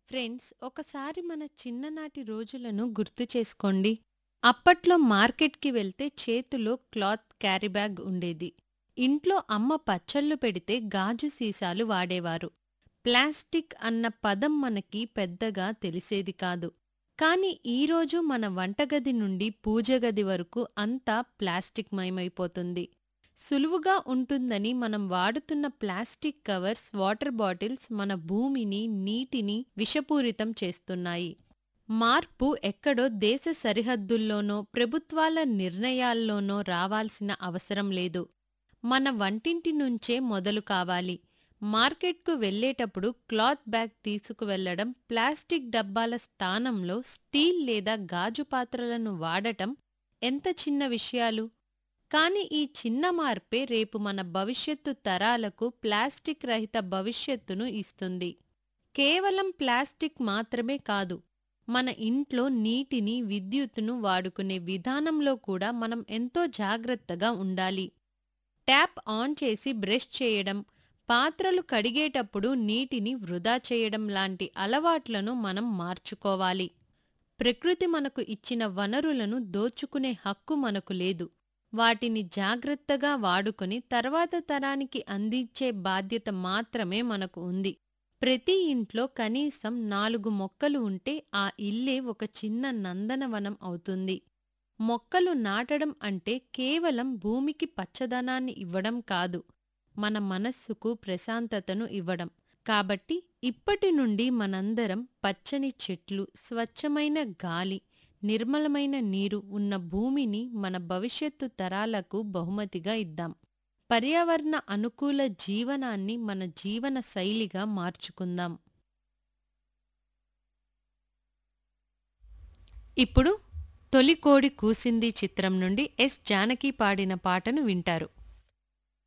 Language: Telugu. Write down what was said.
ఫ్రెండ్స్ ఒకసారి మన చిన్ననాటి రోజులను గుర్తు చేసుకోండి అప్పట్లో మార్కెట్కి వెళ్తే చేతిలో క్లాత్ క్యారీ బ్యాగ్ ఉండేది ఇంట్లో అమ్మ పచ్చళ్ళు పెడితే గాజు సీసాలు వాడేవారు ప్లాస్టిక్ అన్న పదం మనకి పెద్దగా తెలిసేది కాదు కాని ఈరోజు మన వంటగది నుండి పూజగది వరకు అంతా ప్లాస్టిక్ మయమైపోతుంది సులువుగా ఉంటుందని మనం వాడుతున్న ప్లాస్టిక్ కవర్స్ వాటర్ బాటిల్స్ మన భూమిని నీటిని విషపూరితం చేస్తున్నాయి మార్పు ఎక్కడో దేశ సరిహద్దుల్లోనో ప్రభుత్వాల నిర్ణయాల్లోనో రావాల్సిన అవసరం లేదు మన వంటింటి నుంచే మొదలు కావాలి మార్కెట్కు వెళ్ళేటప్పుడు క్లాత్ బ్యాగ్ తీసుకువెళ్లడం ప్లాస్టిక్ డబ్బాల స్థానంలో స్టీల్ లేదా గాజు పాత్రలను వాడటం ఎంత చిన్న విషయాలు కాని ఈ చిన్న మార్పే రేపు మన భవిష్యత్తు తరాలకు ప్లాస్టిక్ రహిత భవిష్యత్తును ఇస్తుంది కేవలం ప్లాస్టిక్ మాత్రమే కాదు మన ఇంట్లో నీటిని విద్యుత్తును వాడుకునే విధానంలో కూడా మనం ఎంతో జాగ్రత్తగా ఉండాలి ట్యాప్ ఆన్ చేసి బ్రష్ చేయడం పాత్రలు కడిగేటప్పుడు నీటిని వృధా చేయడం లాంటి అలవాట్లను మనం మార్చుకోవాలి ప్రకృతి మనకు ఇచ్చిన వనరులను దోచుకునే హక్కు మనకు లేదు వాటిని జాగ్రత్తగా వాడుకొని తర్వాత తరానికి అందించే బాధ్యత మాత్రమే మనకు ఉంది ప్రతి ఇంట్లో కనీసం నాలుగు మొక్కలు ఉంటే ఆ ఇల్లే ఒక చిన్న నందనవనం అవుతుంది మొక్కలు నాటడం అంటే కేవలం భూమికి పచ్చదనాన్ని ఇవ్వడం కాదు మన మనస్సుకు ప్రశాంతతను ఇవ్వడం కాబట్టి ఇప్పటి నుండి మనందరం పచ్చని చెట్లు స్వచ్ఛమైన గాలి నిర్మలమైన నీరు ఉన్న భూమిని మన భవిష్యత్తు తరాలకు బహుమతిగా ఇద్దాం పర్యావరణ అనుకూల జీవనాన్ని మన జీవన శైలిగా మార్చుకుందాం ఇప్పుడు తొలి కోడి కూసింది చిత్రం నుండి ఎస్ జానకి పాడిన పాటను వింటారు